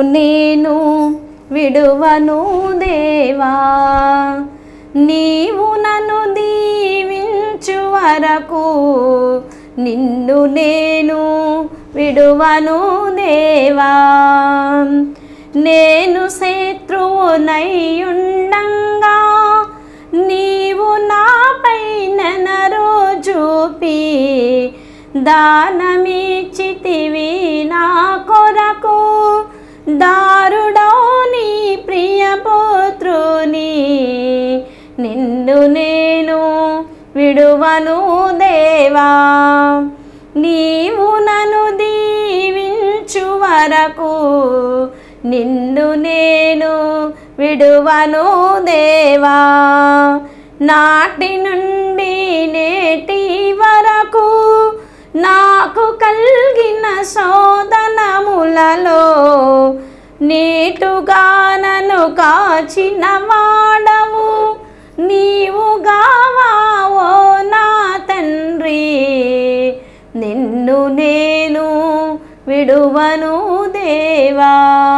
నేను విడువను దేవా నీవు నన్ను దీవించు వరకు నిన్ను నేను విడువను దేవా నేను శత్రువునయ్యుండంగా నీవు నాపైన చూపి దానమిచ్చితివి నా కొరకు దారుడో నీ ప్రియపుత్రుని నిన్ను నేను విడువను దేవా నీవు నన్ను దీవించు వరకు నిన్ను నేను విడువను దేవా నాటి నుండి నేటి వరకు నాకు కలిగిన శోధనములలో నీటుగా నన్ను కాచిన వాడవు నీవుగావావో నా తండ్రి నిన్ను నేను విడువను దేవా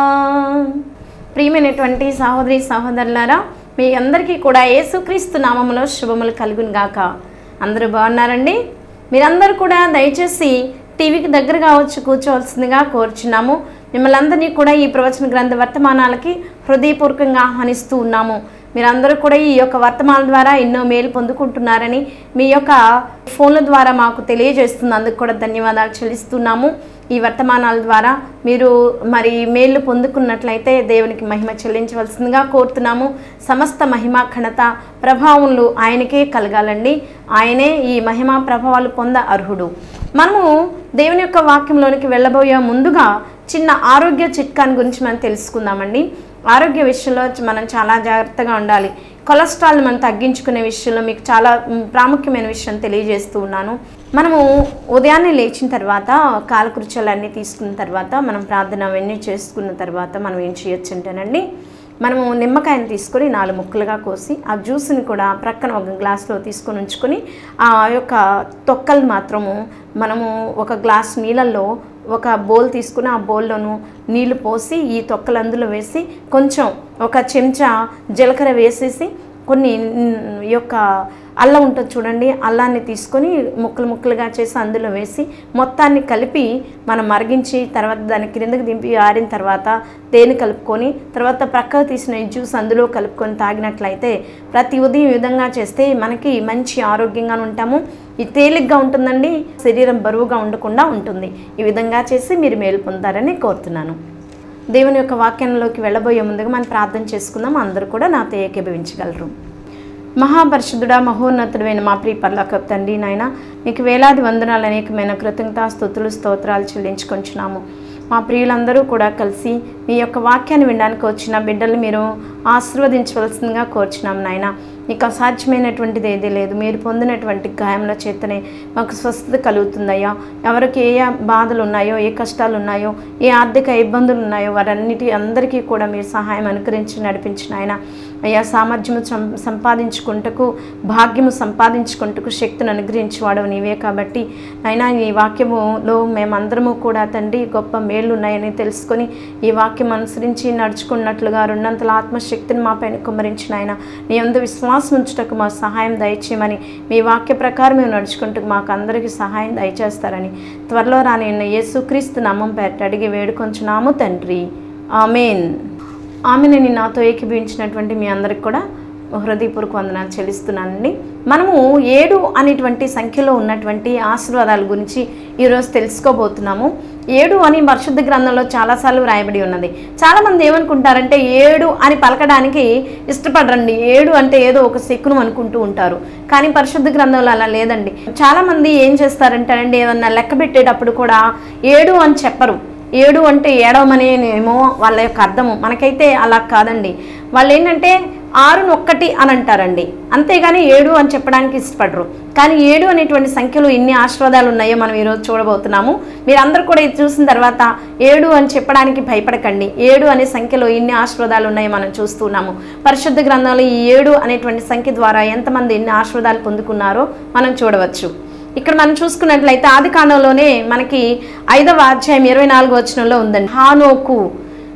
ప్రియమైనటువంటి సహోదరి సహోదరులారా మీ అందరికీ కూడా యేసుక్రీస్తు నామములో శుభములు కలుగును గాక అందరూ బాగున్నారండి మీరందరూ కూడా దయచేసి టీవీకి దగ్గరగా వచ్చి కూర్చోవలసిందిగా కోరుచున్నాము మిమ్మల్ని అందరినీ కూడా ఈ ప్రవచన గ్రంథ వర్తమానాలకి హృదయపూర్వకంగా ఆహ్వానిస్తూ ఉన్నాము మీరందరూ కూడా ఈ యొక్క వర్తమానాల ద్వారా ఎన్నో మేలు పొందుకుంటున్నారని మీ యొక్క ఫోన్ల ద్వారా మాకు తెలియజేస్తున్నందుకు కూడా ధన్యవాదాలు చెల్లిస్తున్నాము ఈ వర్తమానాల ద్వారా మీరు మరి మేలు పొందుకున్నట్లయితే దేవునికి మహిమ చెల్లించవలసిందిగా కోరుతున్నాము సమస్త మహిమ ఘనత ప్రభావములు ఆయనకే కలగాలండి ఆయనే ఈ మహిమ ప్రభావాలు పొంద అర్హుడు మనము దేవుని యొక్క వాక్యంలోనికి వెళ్ళబోయే ముందుగా చిన్న ఆరోగ్య చిట్కాని గురించి మనం తెలుసుకుందామండి ఆరోగ్య విషయంలో మనం చాలా జాగ్రత్తగా ఉండాలి కొలెస్ట్రాల్ని మనం తగ్గించుకునే విషయంలో మీకు చాలా మ్, ప్రాముఖ్యమైన విషయం తెలియజేస్తూ ఉన్నాను మనము ఉదయాన్నే లేచిన తర్వాత కాలకృత్యాలన్నీ తీసుకున్న తర్వాత మనం ప్రార్థన అవన్నీ చేసుకున్న తర్వాత మనం ఏం చేయొచ్చు అంటేనండి మనము నిమ్మకాయని తీసుకొని నాలుగు ముక్కలుగా కోసి ఆ జ్యూస్ని కూడా ప్రక్కన ఒక గ్లాస్లో తీసుకొని ఉంచుకొని ఆ యొక్క తొక్కలు మాత్రము మనము ఒక గ్లాస్ నీళ్ళల్లో ఒక బౌల్ తీసుకుని ఆ బౌల్లోను నీళ్లు పోసి ఈ తొక్కలు అందులో వేసి కొంచెం ఒక చెంచా జీలకర్ర వేసేసి కొన్ని మ్, ఈ యొక్క అల్లం ఉంటుంది చూడండి అల్లాన్ని తీసుకొని ముక్కలు ముక్కలుగా చేసి అందులో వేసి మొత్తాన్ని కలిపి మనం మరిగించి తర్వాత దాన్ని క్రిందకి దింపి ఆరిన తర్వాత తేనె కలుపుకొని తర్వాత ప్రక్కకు తీసిన ఈ జ్యూస్ అందులో కలుపుకొని తాగినట్లయితే ప్రతి ఉదయం ఈ విధంగా చేస్తే మనకి మంచి ఆరోగ్యంగా ఉంటాము ఇది తేలిగ్గా ఉంటుందండి శరీరం బరువుగా ఉండకుండా ఉంటుంది ఈ విధంగా చేసి మీరు మేలు పొందారని కోరుతున్నాను దేవుని యొక్క వాక్యంలోకి వెళ్ళబోయే ముందుగా మనం ప్రార్థన చేసుకుందాం అందరూ కూడా నాతో ఏకీభవించగలరు మహాపరిశుద్ధుడా మహోన్నతుడైన మా ప్రియ పర్లోక తండ్రి నాయన నీకు వేలాది వందనాలు అనేకమైన కృతజ్ఞతా స్తుతులు స్తోత్రాలు చెల్లించుకొంచున్నాము మా ప్రియులందరూ కూడా కలిసి మీ యొక్క వాక్యాన్ని వినడానికి వచ్చిన బిడ్డలు మీరు ఆశీర్వదించవలసిందిగా కోరుచున్నాం నాయన నీకు అసాధ్యమైనటువంటిది ఏదీ లేదు మీరు పొందినటువంటి గాయముల చేతనే మాకు స్వస్థత కలుగుతుందయ్యా ఎవరికి ఏ బాధలు ఉన్నాయో ఏ కష్టాలు ఉన్నాయో ఏ ఆర్థిక ఇబ్బందులు ఉన్నాయో వారన్నిటి అందరికీ కూడా మీరు సహాయం అనుకరించి నడిపించిన ఆయన అయ్యా సామర్థ్యము సం- సంపాదించుకుంటకు భాగ్యము సంపాదించుకుంటకు శక్తిని అనుగ్రహించేవాడు నీవే కాబట్టి అయినా ఈ వాక్యములో మేమందరము కూడా తండ్రి గొప్ప మేళ్ళు ఉన్నాయని తెలుసుకొని ఈ వాక్యం అనుసరించి నడుచుకున్నట్లుగా రెండంతల ఆత్మశక్తిని మా పైన కుమ్మరించిన ఆయన నీ అందు విశ్వాసం ఉంచుటకు మా సహాయం దయచేయమని మీ వాక్య ప్రకారం మేము నడుచుకుంటూ మాకు అందరికీ సహాయం దయచేస్తారని త్వరలో రాని యేసుక్రీస్తు నామం పేరట అడిగి వేడుకొంచున్నాము తండ్రి ఆమెన్ ఆమెను నేను నాతో ఏకీభవించినటువంటి మీ అందరికి కూడా హృదయపూర్వక వందనాలు చెల్లిస్తున్నానండి మనము ఏడు అనేటువంటి సంఖ్యలో ఉన్నటువంటి ఆశీర్వాదాల గురించి ఈరోజు తెలుసుకోబోతున్నాము ఏడు అని పరిశుద్ధ గ్రంథంలో చాలాసార్లు వ్రాయబడి ఉన్నది చాలామంది ఏమనుకుంటారంటే ఏడు అని పలకడానికి ఇష్టపడరండి ఏడు అంటే ఏదో ఒక శకునం అనుకుంటూ ఉంటారు కానీ పరిశుద్ధ గ్రంథంలో అలా లేదండి చాలామంది ఏం చేస్తారంటే ఏదన్నా లెక్క పెట్టేటప్పుడు కూడా ఏడు అని చెప్పరు ఏడు అంటే ఏడవమని ఏమో వాళ్ళ యొక్క అర్థము మనకైతే అలా కాదండి వాళ్ళు ఏంటంటే ఆరును ఒక్కటి అని అంటారండి అంతేగాని ఏడు అని చెప్పడానికి ఇష్టపడరు కానీ ఏడు అనేటువంటి సంఖ్యలో ఎన్ని ఆశీర్వాదాలు ఉన్నాయో మనం ఈరోజు చూడబోతున్నాము మీరందరూ కూడా ఇది చూసిన తర్వాత ఏడు అని చెప్పడానికి భయపడకండి ఏడు అనే సంఖ్యలో ఎన్ని ఆశీర్వాదాలు ఉన్నాయో మనం చూస్తున్నాము పరిశుద్ధ గ్రంథంలో ఈ ఏడు అనేటువంటి సంఖ్య ద్వారా ఎంతమంది ఎన్ని ఆశీర్వాదాలు పొందుకున్నారో మనం చూడవచ్చు ఇక్కడ మనం చూసుకున్నట్లయితే ఆది కాండంలోనే మనకి ఐదవ అధ్యాయం ఇరవై నాలుగు వచనంలో ఉందండి హానోకు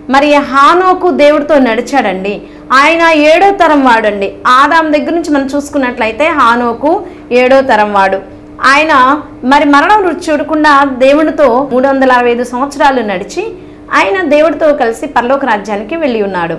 మరి హానోకు దేవుడితో నడిచాడండి ఆయన ఏడో తరం వాడండి ఆదాం దగ్గర నుంచి మనం చూసుకున్నట్లయితే హానోకు ఏడో తరం వాడు ఆయన మరి మరణం రుచి చూడకుండా దేవునితో మూడు వందల అరవై ఐదు సంవత్సరాలు నడిచి ఆయన దేవుడితో కలిసి పరలోక రాజ్యానికి వెళ్ళి ఉన్నాడు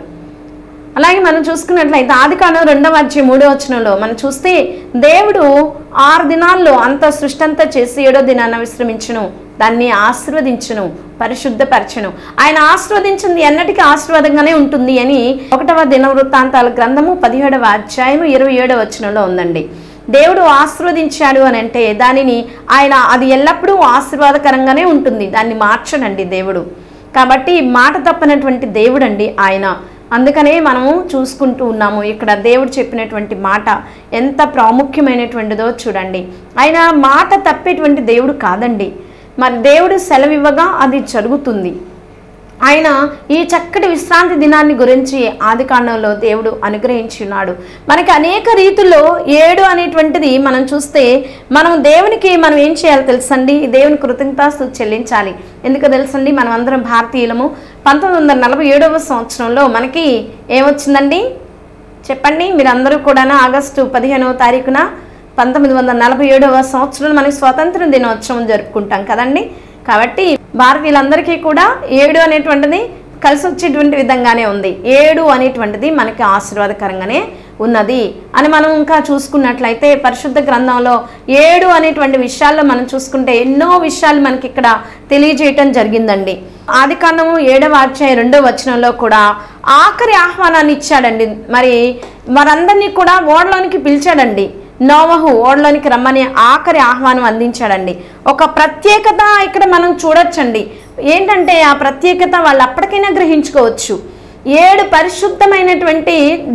అలాగే మనం చూసుకున్నట్లయితే ఆది కాండం రెండవ అధ్యాయం మూడో వచనంలో మనం చూస్తే దేవుడు ఆరు దినాల్లో అంత సృష్టి అంతా చేసి ఏడో దినాన విశ్రమించును దాన్ని ఆశీర్వదించును పరిశుద్ధపరచును ఆయన ఆశీర్వదించింది ఎన్నటికీ ఆశీర్వాదంగానే ఉంటుంది అని ఒకటవ దినవృత్తాంతాల గ్రంథము పదిహేడవ అధ్యాయము ఇరవై ఏడవ వచనంలో ఉందండి దేవుడు ఆశీర్వదించాడు అని అంటే దానిని ఆయన అది ఎల్లప్పుడూ ఆశీర్వాదకరంగానే ఉంటుంది దాన్ని మార్చడండి దేవుడు కాబట్టి మాట తప్పనటువంటి దేవుడండి ఆయన అందుకనే మనము చూసుకుంటూ ఉన్నాము ఇక్కడ దేవుడు చెప్పినటువంటి మాట ఎంత ప్రాముఖ్యమైనటువంటిదో చూడండి ఆయన మాట తప్పేటువంటి దేవుడు కాదండి మరి దేవుడు సెలవివ్వగా అది జరుగుతుంది ఆయన ఈ చక్కటి విశ్రాంతి దినాన్ని గురించి ఆది కాండంలో దేవుడు అనుగ్రహించి ఉన్నాడు మనకి అనేక రీతుల్లో ఏడు అనేటువంటిది మనం చూస్తే మనం దేవునికి మనం ఏం చేయాలి తెలుసండి దేవుని కృతజ్ఞతాస్తు చెల్లించాలి ఎందుకు తెలుసండి మనం అందరం భారతీయులము పంతొమ్మిది వందల నలభై ఏడవ సంవత్సరంలో మనకి ఏమొచ్చిందండి చెప్పండి మీరందరూ కూడా ఆగస్టు పదిహేనవ తారీఖున పంతొమ్మిది వందల నలభై ఏడవ సంవత్సరం మనకి స్వాతంత్ర దినోత్సవం జరుపుకుంటాం కదండి కాబట్టి భారతీయులందరికీ కూడా ఏడు అనేటువంటిది కలిసి వచ్చేటువంటి విధంగానే ఉంది ఏడు అనేటువంటిది మనకి ఆశీర్వాదకరంగానే ఉన్నది అని మనం ఇంకా చూసుకున్నట్లయితే పరిశుద్ధ గ్రంథంలో ఏడు అనేటువంటి విషయాల్లో మనం చూసుకుంటే ఎన్నో విషయాలు మనకి ఇక్కడ తెలియజేయటం జరిగిందండి ఆది కాండము ఏడవ అధ్యాయం రెండవ వచనంలో కూడా ఆఖరి ఆహ్వానాన్ని ఇచ్చాడండి మరి వారందరినీ కూడా ఓడలోనికి పిలిచాడండి నోవహు ఓడలోనికి రమ్మని ఆఖరి ఆహ్వానం అందించాడండి ఒక ప్రత్యేకత ఇక్కడ మనం చూడొచ్చండి ఏంటంటే ఆ ప్రత్యేకత వాళ్ళు అప్పటికైనా గ్రహించుకోవచ్చు ఏడు పరిశుద్ధమైనటువంటి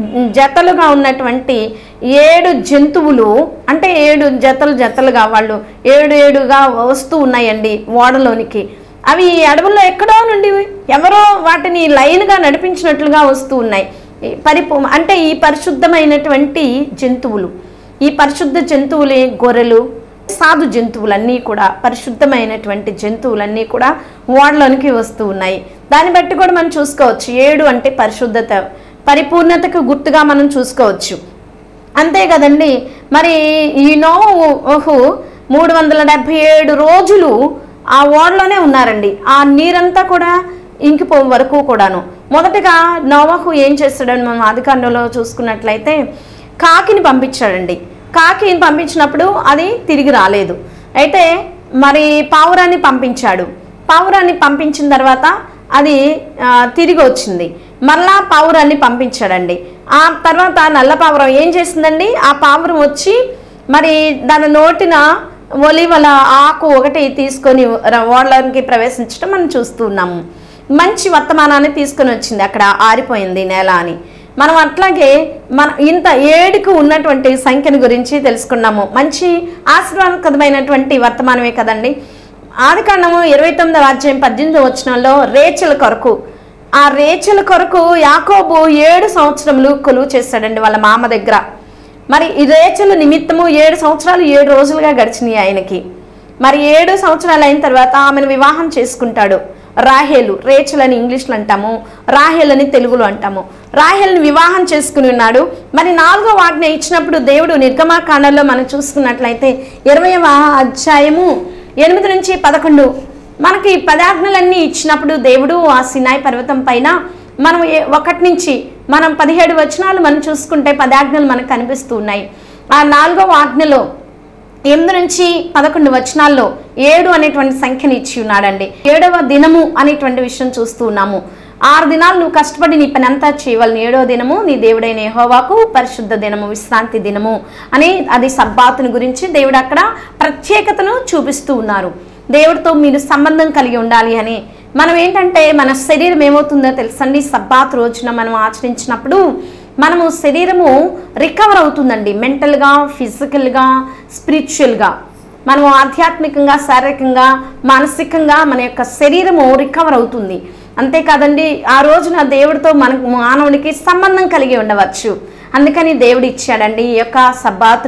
జతలుగా ఉన్నటువంటి ఏడు జంతువులు అంటే ఏడు జతలు జతలుగా వాళ్ళు ఏడు ఏడుగా వస్తూ ఉన్నాయండి ఓడలోనికి అవి ఈ అడవుల్లో ఎక్కడో నుండి ఎవరో వాటిని లైన్గా నడిపించినట్లుగా వస్తూ ఉన్నాయి ఈ పరిపూ అంటే ఈ పరిశుద్ధమైనటువంటి జంతువులు ఈ పరిశుద్ధ జంతువులే గొర్రెలు సాధు జంతువులన్నీ కూడా పరిశుద్ధమైనటువంటి జంతువులన్నీ కూడా ఓడలోనికి వస్తూ ఉన్నాయి దాన్ని బట్టి కూడా మనం చూసుకోవచ్చు ఏడు అంటే పరిశుద్ధత పరిపూర్ణతకు గుర్తుగా మనం చూసుకోవచ్చు అంతే కదండి మరి ఈ నోహు మూడు వందల డెబ్భై ఏడు రోజులు ఆ ఓడలోనే ఉన్నారండి ఆ నీరంతా కూడా ఇంకిపో వరకు కూడాను మొదటగా నోవహు ఏం చేస్తాడని మనం ఆదికాండంలో చూసుకున్నట్లయితే కాకిని పంపించాడండి కాకిని పంపించినప్పుడు అది తిరిగి రాలేదు అయితే మరి పావురాన్ని పంపించాడు పావురాన్ని పంపించిన తర్వాత అది ఆ, తిరిగి వచ్చింది మళ్ళా పావురాన్ని పంపించాడండి ఆ తర్వాత నల్ల పావురం ఏం చేసిందండి ఆ పావురం వచ్చి మరి దాని నోటిన ఒలివల ఆకు ఒకటి తీసుకొని ర- ఓడలోనికి ప్రవేశించడం మనం చూస్తూ ఉన్నాము మంచి వర్తమానాన్ని తీసుకొని వచ్చింది అక్కడ ఆరిపోయింది నేల అని మనం అట్లాగే మన ఇంత ఏడుకు ఉన్నటువంటి సంఖ్యను గురించి తెలుసుకున్నాము మంచి ఆశీర్వాదకరమైనటువంటి వర్తమానమే కదండి ఆదికాండము ఇరవై తొమ్మిదవ అధ్యాయం పద్దెనిమిది వచనంలో రేచల కొరకు ఆ రేచల కొరకు యాకోబు ఏడు సంవత్సరములు కొలువు చేశాడండి వాళ్ళ మామ దగ్గర మరి ఈ రేచల నిమిత్తము ఏడు సంవత్సరాలు ఏడు రోజులుగా గడిచినాయి ఆయనకి మరి ఏడు సంవత్సరాలు అయిన తర్వాత ఆమెను వివాహం చేసుకుంటాడు రాహేలు రేచల్ అని ఇంగ్లీష్లో అంటాము రాహేల్ అని తెలుగులో అంటాము రాహేల్ని వివాహం చేసుకుని ఉన్నాడు మరి నాలుగో వాటిని ఇచ్చినప్పుడు దేవుడు నిర్గమాకాండంలో మనం చూసుకున్నట్లయితే ఇరవైవ అధ్యాయము ఎనిమిది నుంచి పదకొండు మనకి ఈ పదాజ్ఞలన్నీ ఇచ్చినప్పుడు దేవుడు ఆ సినాయి పర్వతం పైన మనం ఏ- ఒకటి నుంచి మనం పదిహేడు వచనాలు మనం చూసుకుంటే పదాజ్ఞలు మనకు కనిపిస్తూ ఉన్నాయి ఆ నాలుగవ ఆజ్ఞలో ఎనిమిది నుంచి పదకొండు వచనాల్లో ఏడు అనేటువంటి సంఖ్యని ఇచ్చి ఉన్నాడండి ఏడవ దినము అనేటువంటి విషయం చూస్తూ ఉన్నాము ఆరు దినాలు నువ్వు కష్టపడి నీ పని అంతా చేయవాలి ఏడవ దినము నీ దేవుడైన యెహోవాకు పరిశుద్ధ దినము విశ్రాంతి దినము అని అది సబ్బాతుని గురించి దేవుడు అక్కడ ప్రత్యేకతను చూపిస్తూ ఉన్నారు దేవుడితో మీరు సంబంధం కలిగి ఉండాలి అని మనం ఏంటంటే మన శరీరం ఏమవుతుందో తెలుసండి సబ్బాత్ రోజున మనం ఆచరించినప్పుడు మనము శరీరము రికవర్ అవుతుందండి మెంటల్గా ఫిజికల్గా స్పిరిచువల్గా మనము ఆధ్యాత్మికంగా శారీరకంగా మానసికంగా మన యొక్క శరీరము రికవర్ అవుతుంది అంతేకాదండి ఆ రోజున దేవుడితో మనకు మానవునికి సంబంధం కలిగి ఉండవచ్చు అందుకని దేవుడు ఇచ్చాడండి ఈ యొక్క సబ్బాతుని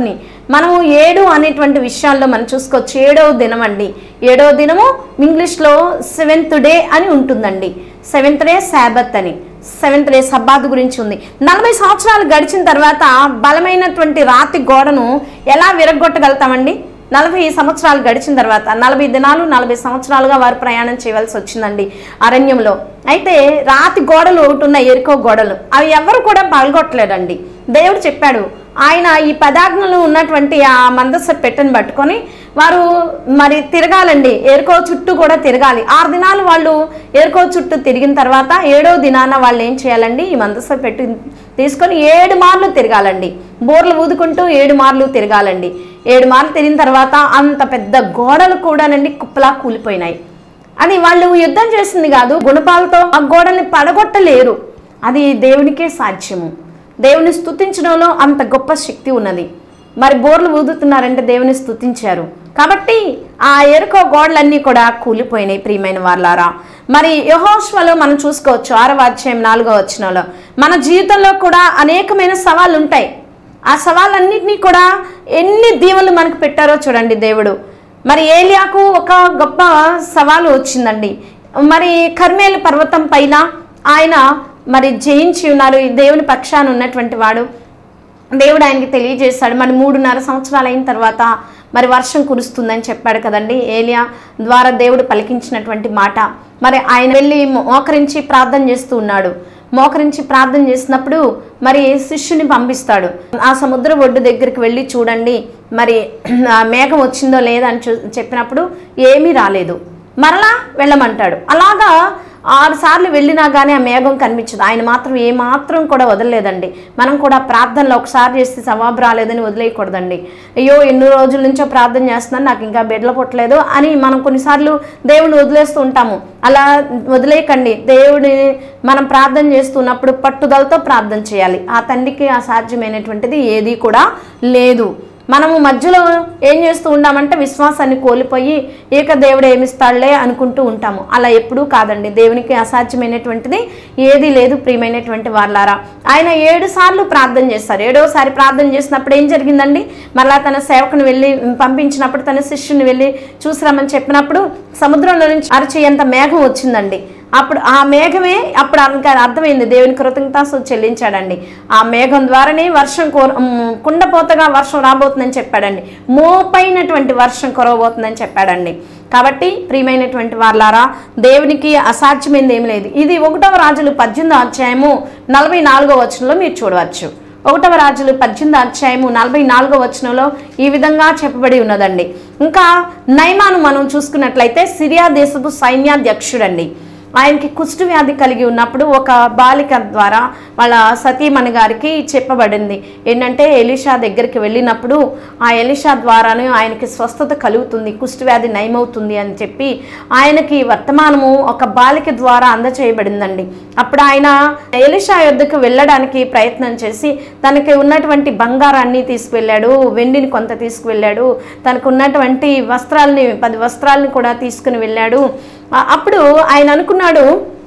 మనము ఏడు అనేటువంటి విషయాల్లో మనం చూసుకోవచ్చు ఏడవ దినం అండి ఏడవ దినము ఇంగ్లీష్లో సెవెంత్ డే అని ఉంటుందండి సెవెంత్ డే శాబత్ అని సెవెంత్ డే సబ్బాత్ గురించి ఉంది నలభై సంవత్సరాలు గడిచిన తర్వాత బలమైనటువంటి రాతి గోడను ఎలా విరగొట్టగలుగుతామండి నలభై సంవత్సరాలు గడిచిన తర్వాత నలభై దినాలు నలభై సంవత్సరాలుగా వారు ప్రయాణం చేయవలసి వచ్చిందండి అరణ్యంలో అయితే రాతి గోడలు ఒకటి ఉన్నాయి ఎరుకో గోడలు అవి ఎవరు కూడా పగలగొట్టలేదండి దేవుడు చెప్పాడు ఆయన ఈ పదాజ్ఞలు ఉన్నటువంటి ఆ మందస పెట్టెను పట్టుకొని వారు మరి తిరగాలండి ఏరుకో చుట్టూ కూడా తిరగాలి ఆరు దినాలు వాళ్ళు ఏరుకో చుట్టూ తిరిగిన తర్వాత ఏడో దినాన వాళ్ళు ఏం చేయాలండి ఈ మందస పెట్టు తీసుకొని ఏడు మార్లు తిరగాలండి బోర్లు ఊదుకుంటూ ఏడు మార్లు తిరగాలండి ఏడు మార్లు తిరిగిన తర్వాత అంత పెద్ద గోడలు కూడానండి కుప్పలా కూలిపోయినాయి అది వాళ్ళు యుద్ధం చేసింది కాదు గుణపాలతో ఆ గోడల్ని పడగొట్టలేరు అది దేవునికే సాధ్యము దేవుని స్తుతించడంలో అంత గొప్ప శక్తి ఉన్నది మరి బోర్లు ఊదుతున్నారంటే దేవుని స్తుతించారు కాబట్టి ఆ ఎరుకో గోడలన్నీ కూడా కూలిపోయినాయి ప్రియమైన వాళ్ళారా మరి యహోష్వలో మనం చూసుకోవచ్చు ఆరవ అధ్యాయం నాలుగో వచనంలో మన జీవితంలో కూడా అనేకమైన సవాళ్ళు ఉంటాయి ఆ సవాళ్ళన్నింటినీ కూడా ఎన్ని దీవులు మనకు పెట్టారో చూడండి దేవుడు మరి ఏలియాకు ఒక గొప్ప సవాలు వచ్చిందండి మరి కర్మేలు పర్వతం పైన ఆయన మరి జయించి ఉన్నారు ఈ దేవుని పక్షాన ఉన్నటువంటి వాడు దేవుడు ఆయనకి తెలియజేశాడు మరి మూడున్నర సంవత్సరాలు అయిన తర్వాత మరి వర్షం కురుస్తుందని చెప్పాడు కదండి ఏలియా ద్వారా దేవుడు పలికించినటువంటి మాట మరి ఆయన వెళ్ళి మోకరించి ప్రార్థన చేస్తూ ఉన్నాడు మోకరించి ప్రార్థన చేసినప్పుడు మరి శిష్యుని పంపిస్తాడు ఆ సముద్ర ఒడ్డు దగ్గరికి వెళ్ళి చూడండి మరి ఆ మేఘం వచ్చిందో లేదా అని చూ చెప్పినప్పుడు ఏమీ రాలేదు మరలా వెళ్ళమంటాడు అలాగా ఆరు సార్లు వెళ్ళినా కానీ ఆ మేఘం కనిపించదు ఆయన మాత్రం ఏ మాత్రం కూడా వదలలేదండి మనం కూడా ప్రార్థనలో ఒకసారి చేస్తే సవాబు రాలేదని వదిలేయకూడదండి అయ్యో ఎన్ని రోజుల నుంచో ప్రార్థన చేస్తున్నాను నాకు ఇంకా బెడ్ల పుట్టలేదు అని మనం కొన్నిసార్లు దేవుని వదిలేస్తూ ఉంటాము అలా వదిలేయకండి దేవుని మనం ప్రార్థన చేస్తున్నప్పుడు పట్టుదలతో ప్రార్థన చేయాలి ఆ తండ్రికి అసాధ్యమైనటువంటిది ఏది కూడా లేదు మనము మధ్యలో ఏం చేస్తూ ఉంటామంటే విశ్వాసాన్ని కోల్పోయి ఏక దేవుడు ఏమిస్తాడులే అనుకుంటూ ఉంటాము అలా ఎప్పుడూ కాదండి దేవునికి అసాధ్యమైనటువంటిది ఏది లేదు ప్రియమైనటువంటి వాళ్ళారా ఆయన ఏడు సార్లు ప్రార్థన చేస్తారు ఏడోసారి ప్రార్థన చేసినప్పుడు ఏం జరిగిందండి మళ్ళా తన సేవకుని వెళ్ళి పంపించినప్పుడు తన శిష్యుని వెళ్ళి చూసిరామని చెప్పినప్పుడు సముద్రంలో నుంచి అరచేయంత మేఘం వచ్చిందండి అప్పుడు ఆ మేఘమే అప్పుడు ఆయనకి అర్థమైంది దేవుని కృతజ్ఞతాసు చెల్లించాడండి ఆ మేఘం ద్వారానే వర్షం కోర ఉమ్, కుండపోతగా వర్షం రాబోతుందని చెప్పాడండి మోపైనటువంటి వర్షం కురవబోతుందని చెప్పాడండి కాబట్టి ప్రియమైనటువంటి వాళ్ళారా దేవునికి అసాధ్యమైనది ఏం లేదు ఇది ఒకటవ రాజులు పద్దెనిమిదో అధ్యాయము నలభై నాలుగో వచనంలో మీరు చూడవచ్చు ఒకటవ రాజులు పద్దెనిమిది అధ్యాయము నలభై నాలుగో వచనంలో ఈ విధంగా చెప్పబడి ఉన్నదండి ఇంకా నైమాను మనం చూసుకున్నట్లయితే సిరియా దేశపు సైన్యాధ్యక్షుడండి ఆయనకి కుష్టు వ్యాధి కలిగి ఉన్నప్పుడు ఒక బాలిక ద్వారా వాళ్ళ సతీమణి గారికి చెప్పబడింది ఏంటంటే ఎలిషా దగ్గరికి వెళ్ళినప్పుడు ఆ ఎలిషా ద్వారానే ఆయనకి స్వస్థత కలుగుతుంది కుష్టు వ్యాధి నయమవుతుంది అని చెప్పి ఆయనకి వర్తమానము ఒక బాలిక ద్వారా అందచేయబడిందండి అప్పుడు ఆయన ఎలిషా యొద్దకు వెళ్ళడానికి ప్రయత్నం చేసి తనకి ఉన్నటువంటి బంగారాన్ని తీసుకువెళ్ళాడు వెండిని కొంత తీసుకువెళ్ళాడు తనకు ఉన్నటువంటి వస్త్రాలని పది వస్త్రాలని కూడా తీసుకుని వెళ్ళాడు ఆ- అప్పుడు ఆయన అనుకున్నాడు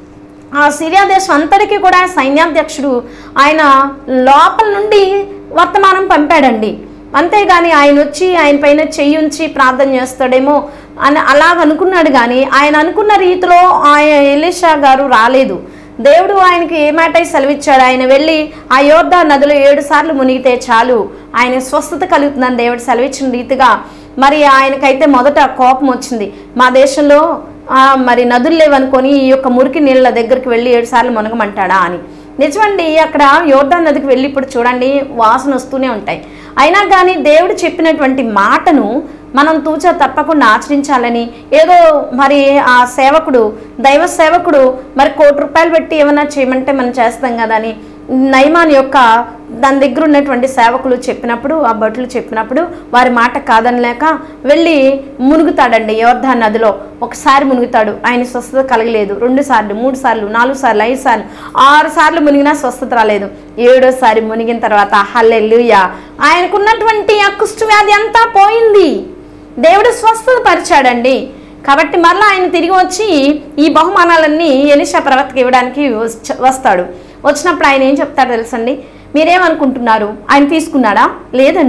ఆ సిరియా దేశం అంతటికీ కూడా సైన్యాధ్యక్షుడు ఆయన లోపల నుండి వర్తమానం పంపాడండి అంతేగాని ఆయన వచ్చి ఆయన పైన చెయ్యి ఉంచి ప్రార్థన చేస్తాడేమో అని అలాగ అనుకున్నాడు కానీ ఆయన అనుకున్న రీతిలో ఆయన ఎలీషా గారు రాలేదు దేవుడు ఆయనకి ఏ మాటై సెలవిచ్చాడు ఆయన వెళ్ళి ఆ యోర్దా నదిలో ఏడు సార్లు మునిగితే చాలు ఆయన స్వస్థత కలుగుతుందని దేవుడు సెలవిచ్చిన రీతిగా మరి ఆయనకైతే మొదట కోపం వచ్చింది మా దేశంలో ఆ, మరి నదులు లేవనుకొని ఈ యొక్క మురికి నీళ్ళ దగ్గరికి వెళ్ళి ఏడు సార్లు మునగమంటాడా అని నిజమండి అక్కడ యోర్దాన్ నదికి వెళ్ళి ఇప్పుడు చూడండి వాసన వస్తూనే ఉంటాయి అయినా కానీ దేవుడు చెప్పినటువంటి మాటను మనం తూచా తప్పకుండా ఆచరించాలని ఏదో మరి ఆ సేవకుడు దైవ సేవకుడు మరి కోటి రూపాయలు పెట్టి ఏమైనా చేయమంటే మనం చేస్తాం కదా అని నైమాన్ యొక్క దాని దగ్గర ఉన్నటువంటి సేవకులు చెప్పినప్పుడు ఆ భటులు చెప్పినప్పుడు వారి మాట కాదనలేక వెళ్ళి మునుగుతాడండి యోర్ధా నదిలో ఒకసారి మునుగుతాడు ఆయన స్వస్థత కలగలేదు రెండు సార్లు మూడు సార్లు నాలుగు సార్లు ఐదు సార్లు ఆరు సార్లు మునిగినా స్వస్థత రాలేదు ఏడోసారి మునిగిన తర్వాత హల్లెలూయా ఆయనకున్నటువంటి ఆ కుష్టు వ్యాధి అంతా పోయింది దేవుడు స్వస్థత పరిచాడండి కాబట్టి మరలా ఆయన తిరిగి వచ్చి ఈ బహుమానాలన్నీ ఎలిషా ప్రవక్తకి ఇవ్వడానికి వచ్చ- వస్తాడు వచ్చినప్పుడు ఆయన ఏం చెప్తాడో తెలుసండి మీరేమనుకుంటున్నారు ఆయన తీసుకున్నాడా లేదండి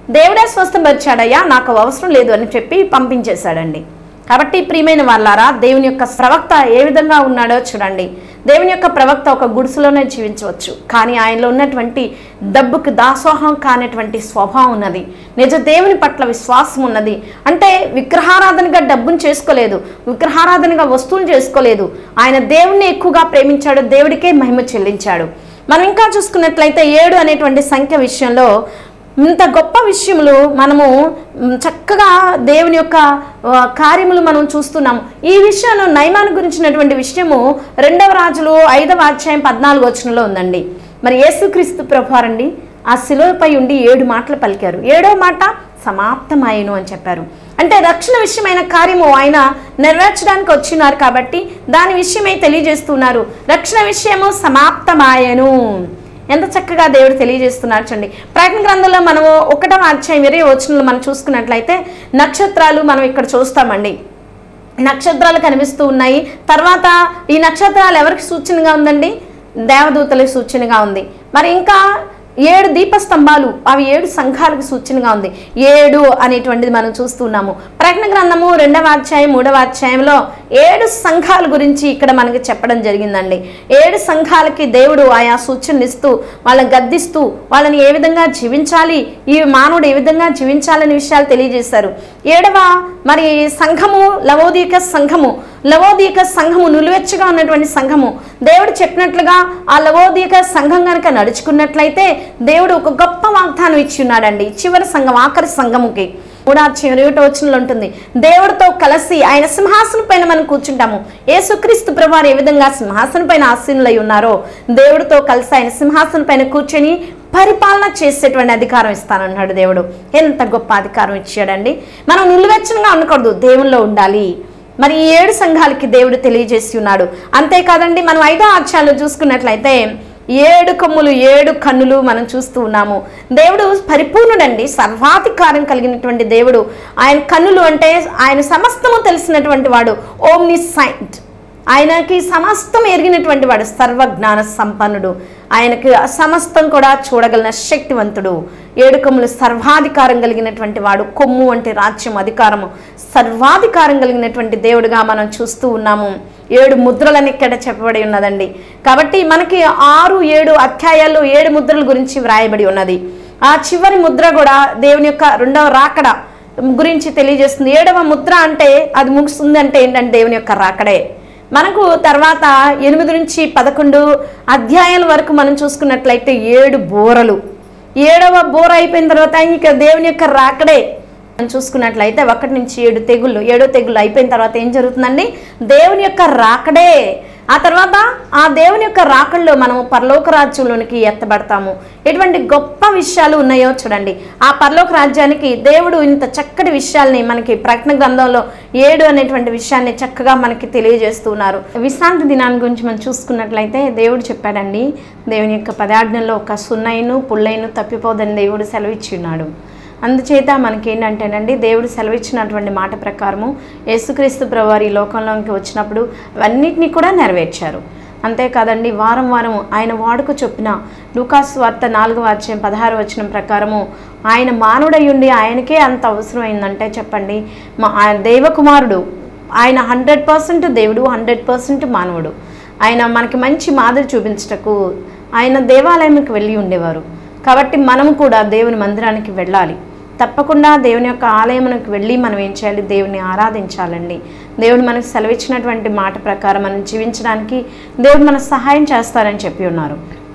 దేవుడే స్వస్థపరిచాడయ్యా నాకు అవసరం లేదు అని చెప్పి పంపించేశాడండి కాబట్టి ప్రియమైన వాళ్ళారా దేవుని యొక్క ప్రవక్త ఏ విధంగా ఉన్నాడో చూడండి దేవుని యొక్క ప్రవక్త ఒక గుడిసెలోనే జీవించవచ్చు కానీ ఆయనలో ఉన్నటువంటి డబ్బుకి దాసోహం కానటువంటి స్వభావం ఉన్నది నిజ దేవుని పట్ల విశ్వాసం ఉన్నది అంటే విగ్రహారాధనగా డబ్బును చేసుకోలేదు విగ్రహారాధనగా వస్తువులు చేసుకోలేదు ఆయన దేవుణ్ణి ఎక్కువగా ప్రేమించాడు దేవుడికే మహిమ చెల్లించాడు మనం ఇంకా చూసుకున్నట్లయితే ఏడు అనేటువంటి సంఖ్య విషయంలో ఇంత గొప్ప విషయములు మనము మ్, చక్కగా దేవుని యొక్క ఆ, కార్యములు మనం చూస్తున్నాము ఈ విషయంలో నయమాను గురించినటువంటి విషయము రెండవ రాజులు ఐదవ అధ్యాయం పద్నాలుగు వచనంలో ఉందండి మరి యేసుక్రీస్తు ప్రభువారండి ఆ శిలువపై ఉండి ఏడు మాటలు పలికారు ఏడో మాట సమాప్తమాయను అని చెప్పారు అంటే రక్షణ విషయమైన కార్యము ఆయన నెరవేర్చడానికి వచ్చినారు కాబట్టి దాని విషయమై తెలియజేస్తున్నారు రక్షణ విషయము సమాప్తమాయను ఎంత చక్కగా దేవుడు తెలియజేస్తున్నారు చూడండి ప్రకటన గ్రంథంలో మనము ఒకటవ అధ్యాయం ఇరవై వచనంలో మనం చూసుకున్నట్లయితే నక్షత్రాలు మనం ఇక్కడ చూస్తామండి నక్షత్రాలు కనిపిస్తూ ఉన్నాయి తర్వాత ఈ నక్షత్రాలు ఎవరికి సూచనగా ఉందండి దేవదూతలకు సూచనగా ఉంది మరి ఇంకా ఏడు దీపస్తంభాలు అవి ఏడు సంఘాలకు సూచనగా ఉంది ఏడు అనేటువంటిది మనం చూస్తున్నాము ప్రకటన గ్రంథము రెండవ అధ్యాయం మూడవ అధ్యాయంలో ఏడు సంఘాల గురించి ఇక్కడ మనకి చెప్పడం జరిగిందండి ఏడు సంఘాలకి దేవుడు ఆయా సూచనలు ఇస్తూ వాళ్ళని గద్దిస్తూ వాళ్ళని ఏ విధంగా జీవించాలి ఈ మానవుడు ఏ విధంగా జీవించాలనే విషయాలు తెలియజేశారు ఏడవ మరి సంఘము లవోదీక సంఘము లవోదీక సంఘము నిలువెచ్చగా ఉన్నటువంటి సంఘము దేవుడు చెప్పినట్లుగా ఆ లవోదీక సంఘం కనుక నడుచుకున్నట్లయితే దేవుడు ఒక గొప్ప వాగ్దానం ఇచ్చి ఉన్నాడండి చివరి సంఘం ఆఖరి సంఘముకి కూడా చివరి వచనంలో ఉంటుంది దేవుడితో కలిసి ఆయన సింహాసనం పైన మనం కూర్చుంటాము యేసుక్రీస్తు ప్రభువారు ఏ విధంగా సింహాసనం పైన ఆసీనులై ఉన్నారో దేవుడితో కలిసి ఆయన సింహాసనం పైన కూర్చొని పరిపాలన చేసేటువంటి అధికారం ఇస్తానన్నాడు దేవుడు ఎంత గొప్ప అధికారం ఇచ్చాడండి మనం నిలువెచ్చనగా ఉండకూడదు దేవుల్లో ఉండాలి మరి ఈ ఏడు సంఘాలకి దేవుడు తెలియజేసి ఉన్నాడు అంతేకాదండి మనం ఐదో అధ్యాయంలో చూసుకున్నట్లయితే ఏడు కొమ్ములు ఏడు కన్నులు మనం చూస్తూ ఉన్నాము దేవుడు పరిపూర్ణుడండి సర్వాధికారం కలిగినటువంటి దేవుడు ఆయన కన్నులు అంటే ఆయన సమస్తము తెలిసినటువంటి వాడు ఓమ్ని సైంట్ ఆయనకి సమస్తం ఎరిగినటువంటి వాడు సర్వజ్ఞాన సంపన్నుడు ఆయనకి సమస్తం కూడా చూడగలిగిన శక్తివంతుడు ఏడుకములు సర్వాధికారం కలిగినటువంటి వాడు కొమ్ము అంటే రాజ్యం అధికారము సర్వాధికారం కలిగినటువంటి దేవుడుగా మనం చూస్తూ ఉన్నాము ఏడు ముద్రలని ఇక్కడ చెప్పబడి ఉన్నదండి కాబట్టి మనకి ఆరు ఏడు అధ్యాయాల్లో ఏడు ముద్రల గురించి వ్రాయబడి ఉన్నది ఆ చివరి ముద్ర కూడా దేవుని యొక్క రెండవ రాకడ గురించి తెలియజేస్తుంది ఏడవ ముద్ర అంటే అది ముగుస్తుంది అంటే ఏంటంటే దేవుని యొక్క రాకడే మనకు తర్వాత ఎనిమిది నుంచి పదకొండు అధ్యాయాల వరకు మనం చూసుకున్నట్లయితే ఏడు బోరలు ఏడవ బోర అయిపోయిన తర్వాత ఇక దేవుని యొక్క రాకడే మనం చూసుకున్నట్లయితే ఒకటి నుంచి ఏడు తెగుళ్ళు ఏడో తెగుళ్ళు అయిపోయిన తర్వాత ఏం జరుగుతుందండి దేవుని యొక్క రాకడే ఆ తర్వాత ఆ దేవుని యొక్క రాకల్లో మనము పరలోక రాజ్యంలోనికి ఎత్తబడతాము ఎటువంటి గొప్ప విషయాలు ఉన్నాయో చూడండి ఆ పరలోక రాజ్యానికి దేవుడు ఇంత చక్కటి విషయాల్ని మనకి ప్రకటన గ్రంథంలో ఏడు అనేటువంటి విషయాన్ని చక్కగా మనకి తెలియజేస్తున్నారు విశ్రాంతి దినాన్ని గురించి మనం చూసుకున్నట్లయితే దేవుడు చెప్పాడండి దేవుని యొక్క పదాజ్ఞల్లో ఒక సున్నైను పుల్లైను తప్పిపోదని దేవుడు సెలవిచ్చి ఉన్నాడు అందుచేత మనకేంటంటేనండి దేవుడు సెలవిచ్చినటువంటి మాట ప్రకారము యేసుక్రీస్తు ప్రభువారు ఈ లోకంలోకి వచ్చినప్పుడు అవన్నిటినీ కూడా నెరవేర్చారు అంతేకాదండి వారం వారం ఆయన వాడుక చొప్పున లూకాస్ వార్త నాలుగవ అధ్యాయం పదహారు వచనం ప్రకారము ఆయన మానవుడై ఉండి ఆయనకే అంత అవసరమైందంటే చెప్పండి మా ఆయన దేవకుమారుడు ఆయన హండ్రెడ్ పర్సెంట్ దేవుడు హండ్రెడ్ పర్సెంట్ మానవుడు ఆయన మనకి మంచి మాదిరి చూపించటకు ఆయన దేవాలయంకి వెళ్ళి ఉండేవారు కాబట్టి మనము కూడా దేవుని మందిరానికి వెళ్ళాలి తప్పకుండా దేవుని యొక్క ఆలయమునకు వెళ్ళి మనం ఏం చేయాలి దేవుని ఆరాధించాలండి దేవుడు మనకు సెలవిచ్చినటువంటి మాట ప్రకారం మనం జీవించడానికి దేవుడు మనకు సహాయం చేస్తారని చెప్పి ఉన్నారు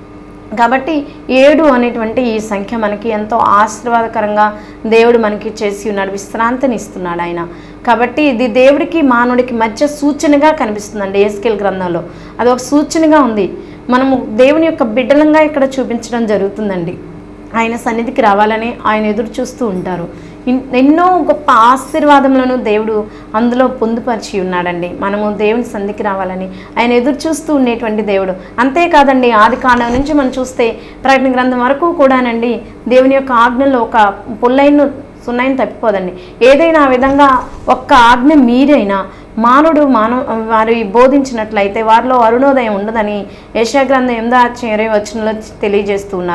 కాబట్టి ఏడు అనేటువంటి ఈ సంఖ్య మనకి ఎంతో ఆశీర్వాదకరంగా దేవుడు మనకి చేసి ఉన్నాడు విశ్రాంతిని ఇస్తున్నాడు ఆయన కాబట్టి ఇది దేవుడికి మానవుడికి మధ్య సూచనగా కనిపిస్తుందండి ఏస్కేల్ గ్రంథంలో అది ఒక సూచనగా ఉంది మనము దేవుని యొక్క బిడ్డలంగా ఇక్కడ చూపించడం జరుగుతుందండి ఆయన సన్నిధికి రావాలని ఆయన ఎదురు చూస్తూ ఉంటారు ఇన్- ఎన్నో గొప్ప ఆశీర్వాదములను దేవుడు అందులో పొందుపరిచి ఉన్నాడండి మనము దేవుని సన్నిధికి రావాలని ఆయన ఎదురు చూస్తూ ఉండేటువంటి దేవుడు అంతేకాదండి ఆది కాండం నుంచి మనం చూస్తే ప్రకటన గ్రంథం వరకు కూడానండి దేవుని యొక్క ఆజ్ఞలో ఒక పుల్లైను సున్నాయిని తప్పిపోదండి ఏదైనా ఆ విధంగా ఒక్క ఆజ్ఞ మీరైనా మానవుడు మానవ వారి బోధించినట్లయితే వారిలో అరుణోదయం ఉండదని యశాగ్రంథం ఎనిమిదో అధ్యాయం ఇరవై వచనంలో తెలియజేస్తూ ఉన్నారు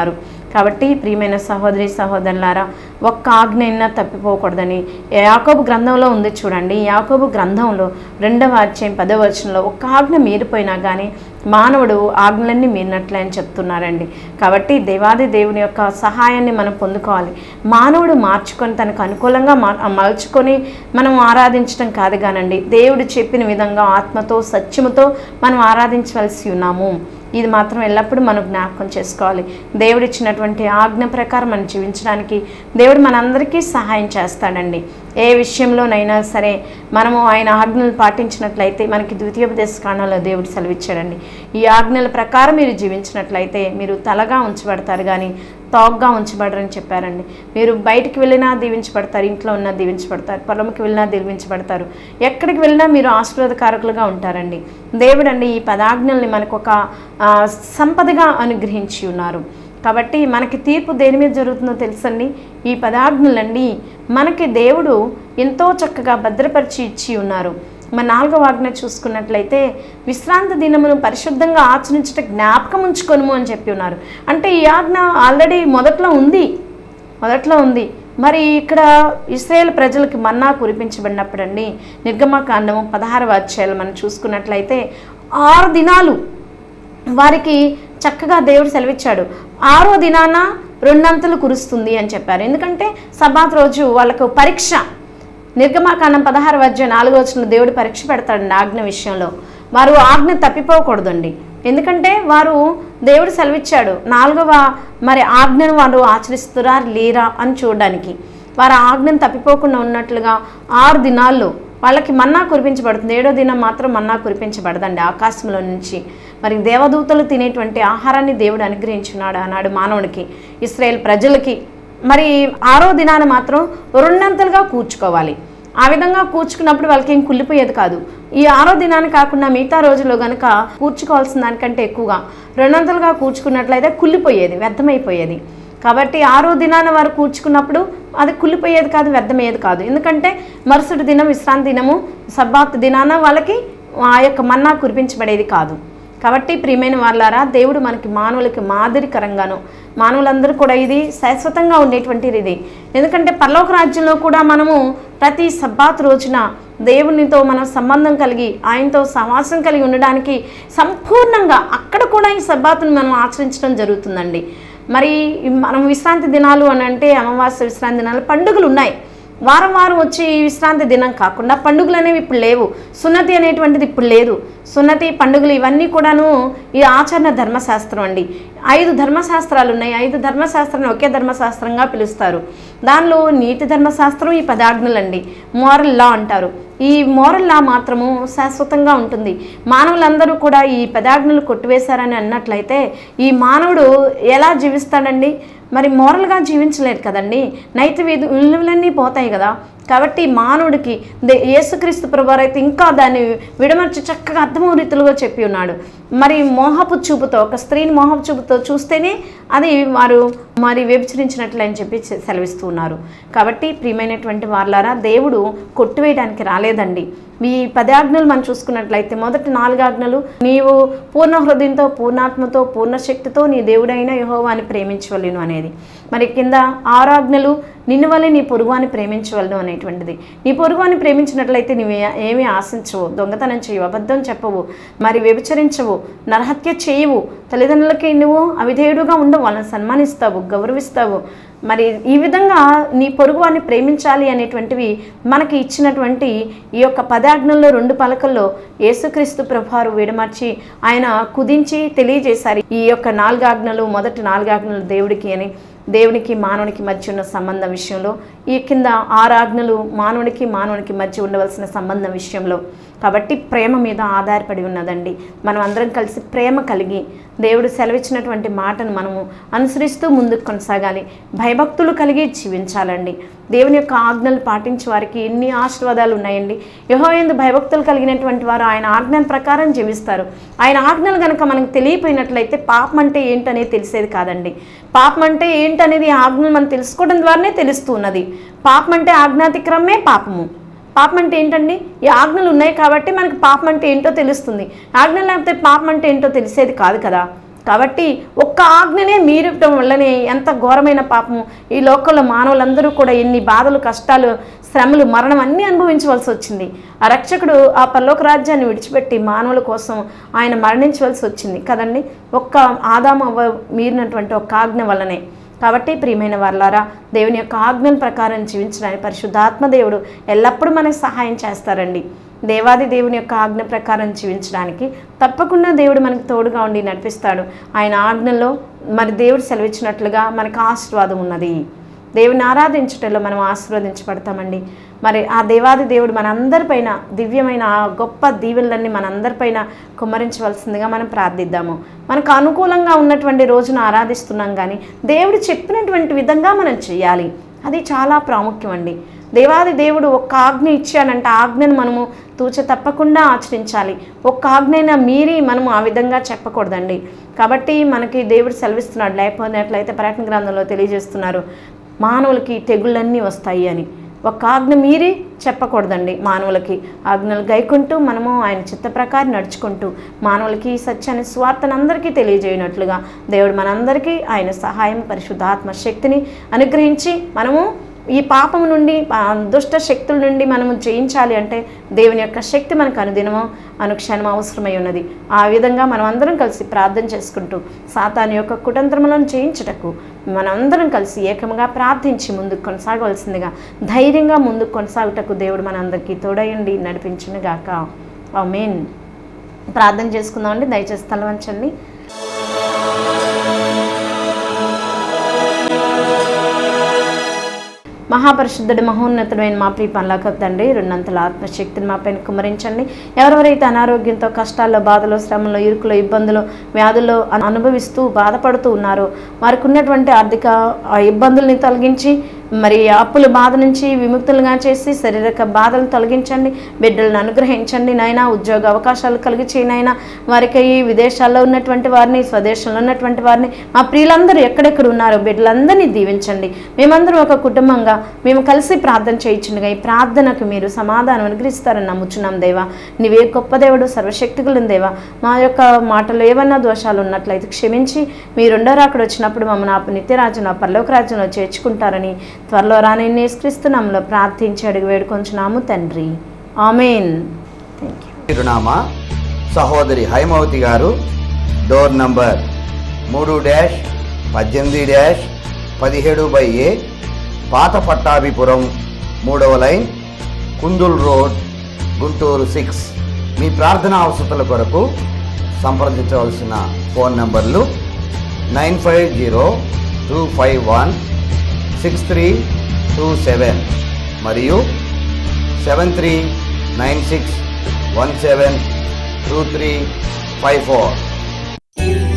కాబట్టి ప్రియమైన సహోదరి సహోదరులారా ఒక్క ఆజ్ఞ అయినా తప్పిపోకూడదని యాకోబు గ్రంథంలో ఉంది చూడండి యాకోబు గ్రంథంలో రెండవ అధ్యాయం పదవ వచనంలో ఒక్క ఆజ్ఞ మీరిపోయినా కానీ మానవుడు ఆజ్ఞలన్నీ మీరినట్లే అని చెప్తున్నారండి కాబట్టి దేవాది దేవుని యొక్క సహాయాన్ని మనం పొందుకోవాలి మానవుడు మార్చుకొని తనకు అనుకూలంగా మా మలుచుకొని మనం ఆరాధించడం కాదు కానండి దేవుడు చెప్పిన విధంగా ఆత్మతో సత్యముతో మనం ఆరాధించవలసి ఉన్నాము ఇది మాత్రం ఎల్లప్పుడూ మనం జ్ఞాపకం చేసుకోవాలి దేవుడు ఇచ్చినటువంటి ఆజ్ఞ ప్రకారం మనం జీవించడానికి దేవుడు మనందరికీ సహాయం చేస్తాడండి ఏ విషయంలోనైనా సరే మనము ఆయన ఆజ్ఞలు పాటించినట్లయితే మనకి ద్వితీయోపదేశ కాండంలో దేవుడు సెలవిచ్చాడండి ఈ ఆజ్ఞల ప్రకారం మీరు జీవించినట్లయితే మీరు తలగా ఉంచబడతారు కానీ తాగ్గా ఉంచబడరని చెప్పారండి మీరు బయటికి వెళ్ళినా దీవించబడతారు ఇంట్లో ఉన్నా దీవించబడతారు పొలంకి వెళ్ళినా దీవించబడతారు ఎక్కడికి వెళ్ళినా మీరు ఆశీర్వాదకారకులుగా ఉంటారండి దేవుడండి ఈ పదాజ్ఞల్ని మనకు ఒక ఆ, సంపదగా అనుగ్రహించి ఉన్నారు కాబట్టి మనకి తీర్పు దేని మీద జరుగుతుందో తెలుసండి ఈ పదాజ్ఞలండి మనకి దేవుడు ఎంతో చక్కగా భద్రపరిచి ఇచ్చి ఉన్నారు మన నాలుగవ ఆజ్ఞ చూసుకున్నట్లయితే విశ్రాంతి దినమును పరిశుద్ధంగా ఆచరించట జ్ఞాపకం ఉంచుకొనుము అని చెప్పి ఉన్నారు అంటే ఈ ఆజ్ఞ ఆల్రెడీ మొదట్లో ఉంది మొదట్లో ఉంది మరి ఇక్కడ ఇస్రాయేల్ ప్రజలకి మన్నా కురిపించబడినప్పుడండి నిర్గమకాండము పదహారవ అధ్యాయాలు మనం చూసుకున్నట్లయితే ఆరు దినాలు వారికి చక్కగా దేవుడు సెలవిచ్చాడు ఆరో దినాన రెండంతలు కురుస్తుంది అని చెప్పారు ఎందుకంటే సబాత్ రోజు వాళ్ళకు పరీక్ష నిర్గమాకాండం పదహారు వద్ద నాలుగో వచ్చిన దేవుడు పరీక్ష పెడతాడండి ఆజ్ఞ విషయంలో వారు ఆజ్ఞ తప్పిపోకూడదండి ఎందుకంటే వారు దేవుడు సెలవిచ్చాడు నాలుగవ మరి ఆజ్ఞను వారు ఆచరిస్తురా లేరా అని చూడడానికి వారు ఆ ఆజ్ఞను తప్పిపోకుండా ఉన్నట్లుగా ఆరు దినాల్లో వాళ్ళకి మన్నా కురిపించబడుతుంది ఏడో దినం మాత్రం మన్నా కురిపించబడదండి ఆకాశంలో నుంచి మరి దేవదూతలు తినేటువంటి ఆహారాన్ని దేవుడు అనుగ్రహించున్నాడు ఆనాడు మానవుడికి ఇస్రాయేల్ ప్రజలకి మరి ఆరో దినాన మాత్రం రెండంతలుగా కూర్చుకోవాలి ఆ విధంగా కూర్చుకున్నప్పుడు వాళ్ళకి ఏం కుళ్ళిపోయేది కాదు ఈ ఆరో దినాన్ని కాకుండా మిగతా రోజుల్లో కనుక కూర్చుకోవాల్సిన దానికంటే ఎక్కువగా రెండంతలుగా కూర్చుకున్నట్లయితే కుళ్ళిపోయేది వ్యర్థమైపోయేది కాబట్టి ఆరో దినాన వారు కూర్చుకున్నప్పుడు అది కుళ్ళిపోయేది కాదు వ్యర్థమయ్యేది కాదు ఎందుకంటే మరుసటి దినం విశ్రాంతి దినము సబ్బాత్ దినాన వాళ్ళకి ఆ యొక్క మన్నా కురిపించబడేది కాదు కాబట్టి ప్రియమైన వాళ్ళారా దేవుడు మనకి మానవులకి మాదిరికరంగాను మానవులందరూ కూడా ఇది శాశ్వతంగా ఉండేటువంటిది ఇది ఎందుకంటే పరలోక రాజ్యంలో కూడా మనము ప్రతి సబ్బాత్ రోజున దేవునితో మనం సంబంధం కలిగి ఆయనతో సహవాసం కలిగి ఉండడానికి సంపూర్ణంగా అక్కడ కూడా ఈ సబ్బాతును మనం ఆచరించడం జరుగుతుందండి మరి మనం విశ్రాంతి దినాలు అని అంటే అమావాస్య విశ్రాంతి దినాలు పండుగలు ఉన్నాయి వారం వారం వచ్చి ఈ విశ్రాంతి దినం కాకుండా పండుగలు అనేవి ఇప్పుడు లేవు సున్నతి అనేటువంటిది ఇప్పుడు లేదు సున్నతి పండుగలు ఇవన్నీ కూడాను ఈ ఆచరణ ధర్మశాస్త్రం అండి ఐదు ధర్మశాస్త్రాలు ఉన్నాయి ఐదు ధర్మశాస్త్రాన్ని ఒకే ధర్మశాస్త్రంగా పిలుస్తారు దానిలో నీతి ధర్మశాస్త్రం ఈ పదాజ్ఞలండి మోరల్ లా అంటారు ఈ మోరల్ లా మాత్రము శాశ్వతంగా ఉంటుంది మానవులందరూ కూడా ఈ పదాజ్ఞలు కొట్టివేశారని అన్నట్లయితే ఈ మానవుడు ఎలా జీవిస్తాడండి మరి మోరల్గా జీవించలేరు కదండి నైతిక విధు- విలువలన్నీ పోతాయి కదా కాబట్టి మానవుడికి దే యేసుక్రీస్తు ప్రభువారు అయితే ఇంకా దాన్ని విడమర్చి చక్కగా అర్థమవు రీతిలో చెప్పి ఉన్నాడు మరి మోహపు చూపుతో ఒక స్త్రీని మోహపు చూపుతో చూస్తేనే అది వారు మరి వ్యభిచరించినట్లు అని చెప్పి సె- సెలవిస్తూ ఉన్నారు కాబట్టి ప్రియమైనటువంటి వాళ్ళారా దేవుడు కొట్టివేయడానికి రాలేదండి ఈ పదాజ్ఞలు మనం చూసుకున్నట్లయితే మొదటి నాలుగు ఆజ్ఞలు నీవు పూర్ణ హృదయంతో పూర్ణాత్మతో పూర్ణ శక్తితో నీ దేవుడైన యహోవాని ప్రేమించవలను అనేది మరి కింద ఆరు ఆజ్ఞలు నిన్ను వల్లే నీ పొరుగువాన్ని ప్రేమించవలను అనేటువంటిది నీ పొరుగువాన్ని ప్రేమించినట్లయితే నువ్వు ఏ- ఏమీ ఆశించవు దొంగతనం చేయవు అబద్ధం చెప్పవు మరి వ్యభిచరించవు నరహత్య చేయవు తల్లిదండ్రులకి నువ్వు అవిధేయుడుగా ఉండవు వాళ్ళని సన్మానిస్తావు గౌరవిస్తావు మరి ఈ విధంగా నీ పొరుగువాన్ని ప్రేమించాలి అనేటువంటివి మనకి ఇచ్చినటువంటి ఈ యొక్క పదాజ్ఞల్లో రెండు పలకల్లో యేసుక్రీస్తు ప్రభువారు విడమర్చి ఆయన కుదించి తెలియజేశారు ఈ యొక్క నాలుగు ఆజ్ఞలు మొదటి నాలుగు ఆజ్ఞలు దేవుడికి అని దేవునికి మానవునికి మధ్య ఉన్న సంబంధం విషయంలో ఈ కింద ఆరు ఆజ్ఞలు మానవునికి మానవునికి మధ్య ఉండవలసిన సంబంధం విషయంలో కాబట్టి ప్రేమ మీద ఆధారపడి ఉన్నదండి మనం అందరం కలిసి ప్రేమ కలిగి దేవుడు సెలవిచ్చినటువంటి మాటను మనము అనుసరిస్తూ ముందుకు కొనసాగాలి భయభక్తులు కలిగి జీవించాలండి దేవుని యొక్క ఆజ్ఞలు పాటించే వారికి ఎన్ని ఆశీర్వాదాలు ఉన్నాయండి యహో ఎందు భయభక్తులు కలిగినటువంటి వారు ఆయన ఆజ్ఞల ప్రకారం జీవిస్తారు ఆయన ఆజ్ఞలు కనుక మనకు తెలియపోయినట్లయితే పాపం అంటే ఏంటనేది తెలిసేది కాదండి పాపం అంటే ఏంటనేది ఆ ఆజ్ఞలు మనం తెలుసుకోవడం ద్వారానే తెలుస్తూ ఉన్నది పాపం అంటే ఆజ్ఞాతిక్రమే పాపము పాపం అంటే ఏంటండి ఈ ఆజ్ఞలు ఉన్నాయి కాబట్టి మనకి పాపం అంటే ఏంటో తెలుస్తుంది ఆజ్ఞలు లేకపోతే పాపం అంటే ఏంటో తెలిసేది కాదు కదా కాబట్టి ఒక్క ఒక్క ఆజ్ఞనే మీరటం వల్లనే ఎంత ఘోరమైన పాపము ఈ లోకంలో మానవులందరూ కూడా ఎన్ని బాధలు కష్టాలు శ్రమలు మరణం అన్నీ అనుభవించవలసి వచ్చింది ఆ రక్షకుడు ఆ పరలోక రాజ్యాన్ని విడిచిపెట్టి మానవుల కోసం ఆయన మరణించవలసి వచ్చింది కదండి ఒక్క ఆదాము అవ్వ మీరినటువంటి ఒక్క ఆజ్ఞ వల్లనే కాబట్టి ప్రియమైన వర్లారా దేవుని యొక్క ఆజ్ఞల ప్రకారం జీవించడానికి పరిశుద్ధాత్మ దేవుడు ఎల్లప్పుడూ మనకు సహాయం చేస్తారండి దేవాది దేవుని యొక్క ఆజ్ఞ ప్రకారం జీవించడానికి తప్పకుండా దేవుడు మనకు తోడుగా ఉండి నడిపిస్తాడు ఆయన ఆజ్ఞలో మరి దేవుడు సెలవిచ్చినట్లుగా మనకు ఆశీర్వాదం ఉన్నది దేవుని ఆరాధించటంలో మనం ఆశీర్వదించబడతామండి మరి ఆ దేవాది దేవుడు మనందరిపైన దివ్యమైన ఆ గొప్ప దీవెనలన్నీ మనందరిపైన కుమ్మరించవలసిందిగా మనం ప్రార్థిద్దాము మనకు అనుకూలంగా ఉన్నటువంటి రోజున ఆరాధిస్తున్నాం కానీ దేవుడు చెప్పినటువంటి విధంగా మనం చేయాలి అది చాలా ప్రాముఖ్యం అండి దేవాది దేవుడు ఒక్క ఆజ్ఞ ఇచ్చాడంటే ఆ ఆజ్ఞను మనము తూచ తప్పకుండా ఆచరించాలి ఒక్క ఆజ్ఞైనా మీరి మనము ఆ విధంగా చెప్పకూడదండి కాబట్టి మనకి దేవుడు సెలవిస్తున్నాడు లేకపోయినట్లయితే ప్రకటన గ్రంథంలో తెలియజేస్తున్నారు మానవులకి తెగుళ్ళన్నీ వస్తాయి అని ఒక ఆజ్ఞ మీరి చెప్పకూడదండి మానవులకి ఆజ్ఞలు గైకుంటూ మనము ఆయన చిత్త ప్రకారం నడుచుకుంటూ మానవులకి ఈ సత్యాన్ని స్వార్థను అందరికీ తెలియజేయనట్లుగా దేవుడు మనందరికీ ఆయన సహాయం పరిశుద్ధాత్మ శక్తిని అనుగ్రహించి మనము ఈ పాపము నుండి ఆ దుష్ట శక్తుల నుండి మనము జయించాలి అంటే దేవుని యొక్క శక్తి మనకు అనుదినము అనుక్షణం అవసరమై ఉన్నది ఆ విధంగా మనం అందరం కలిసి ప్రార్థన చేసుకుంటూ సాతాను యొక్క కుతంత్రములను జయించుటకు మనందరం కలిసి ఏకముగా ప్రార్థించి ముందుకు కొనసాగవలసిందిగా ధైర్యంగా ముందుకు కొనసాగుటకు దేవుడు మనందరికీ తోడయండి నడిపించునుగాక ఆ మెయిన్ ప్రార్థన చేసుకుందామండి దయచేసి తల వంచండి మహాపరిశుద్ధుడు మహోన్నతుడైన మా ప్రియ పనులకు తండ్రి రెండంతల ఆత్మశక్తిని మా పైన కుమరించండి ఎవరెవరైతే అనారోగ్యంతో కష్టాల్లో బాధలో శ్రమలో ఇరుకులో ఇబ్బందులు వ్యాధుల్లో అను- అనుభవిస్తూ బాధపడుతూ ఉన్నారో వారికి ఉన్నటువంటి ఆర్థిక ఆ, ఇబ్బందుల్ని తొలగించి మరి అప్పుల బాధ నుంచి విముక్తులుగా చేసి శారీరక బాధలు తొలగించండి బిడ్డలను అనుగ్రహించండి నాయన ఉద్యోగ అవకాశాలు కలిగి చేయనైనా వారికి ఈ విదేశాల్లో ఉన్నటువంటి వారిని స్వదేశంలో ఉన్నటువంటి వారిని మా ప్రియులందరూ ఎక్కడెక్కడ ఉన్నారో బిడ్డలందరినీ దీవించండి మేమందరం ఒక కుటుంబంగా మేము కలిసి ప్రార్థన చేయించుండగా ఈ ప్రార్థనకు మీరు సమాధానం అనుగ్రహిస్తారని నమ్ముచున్నాం దేవా నీవే గొప్ప దేవుడు సర్వశక్తిగులను దేవా మా యొక్క మాటలో ఏమన్నా దోషాలు ఉన్నట్లయితే క్షమించి మీ రెండో రాకడ వచ్చినప్పుడు మమ్మల్ని ఆ నిత్యరాజ్యంలో పరలోక రాజ్యంలో చేర్చుకుంటారని త్వరలో రాని నేస్క్రీస్తునాంలో ప్రార్థించి అడిగి వేడుకొంచున్నాము తండ్రి ఆమెన్ థ్యాంక్ యూ చిరునామా సహోదరి హైమవతి గారు డోర్ నంబర్ మూడు డ్యాష్ పద్దెనిమిది డ్యాష్ పదిహేడు బై ఏ పాత పట్టాభిపురం మూడవ line Kundul road Guntur six మీ ప్రార్థనా అవసరాల కొరకు సంప్రదించవలసిన ఫోన్ నంబర్లు nine five zero two five one six three two seven మరియు seven three nine six one seven two three five four